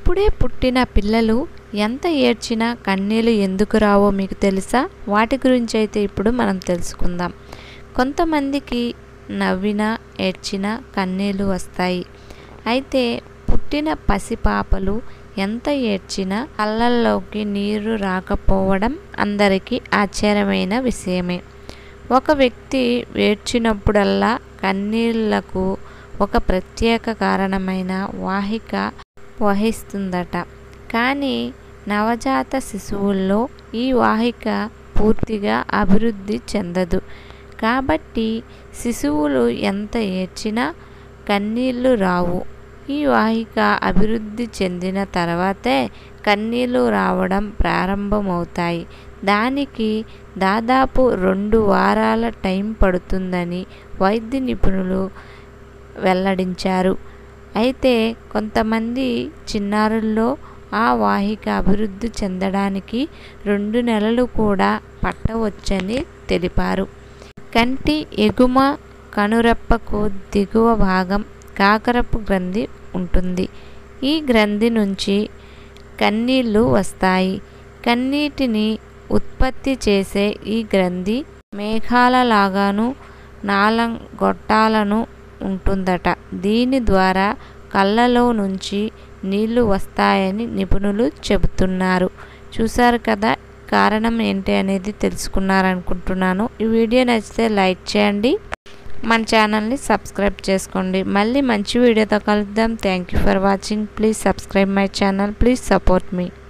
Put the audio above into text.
అప్పుడే పుట్టిన పిల్లలు ఎంత ఏడ్చినా కన్నీళ్ళు ఎందుకు రావో మీకు తెలుసా వాటి గురించి అయితే ఇప్పుడు మనం తెలుసుకుందాం కొంతమందికి నవ్వినా ఏడ్చినా కన్నీళ్ళు వస్తాయి అయితే పుట్టిన పసిపాపలు ఎంత ఏడ్చినా కళ్ళల్లోకి నీరు రాకపోవడం అందరికీ ఆశ్చర్యమైన విషయమే ఒక వ్యక్తి ఏడ్చినప్పుడల్లా కన్నీళ్లకు ఒక ప్రత్యేక కారణమైన వాహిక వహిస్తుందట కానీ నవజాత శిశువుల్లో ఈ వాహిక పూర్తిగా అభివృద్ధి చెందదు కాబట్టి శిశువులు ఎంత ఏడ్చినా కన్నీళ్లు రావు ఈ వాహిక అభివృద్ధి చెందిన తర్వాతే కన్నీళ్లు రావడం ప్రారంభమవుతాయి దానికి దాదాపు రెండు వారాల టైం పడుతుందని వైద్య నిపుణులు వెల్లడించారు అయితే కొంతమంది చిన్నారుల్లో ఆ వాహిక అభివృద్ధి చెందడానికి రెండు నెలలు కూడా పట్టవచ్చని తెలిపారు కంటి ఎగుమ కనురెప్పకు దిగువ భాగం కాకరపు గ్రంథి ఉంటుంది ఈ గ్రంథి నుంచి కన్నీళ్లు వస్తాయి కన్నీటిని ఉత్పత్తి చేసే ఈ గ్రంథి మేఘాలలాగాను నాలంగొట్టాలను ఉంటుందట దీని ద్వారా కళ్ళలో నుంచి నీళ్లు వస్తాయని నిపుణులు చెబుతున్నారు చూసారు కదా కారణం ఏంటి అనేది తెలుసుకున్నారనుకుంటున్నాను ఈ వీడియో నచ్చితే లైక్ చేయండి మన ఛానల్ని సబ్స్క్రైబ్ చేసుకోండి మళ్ళీ మంచి వీడియోతో కలుద్దాం thank you for watching please subscribe my channel please support me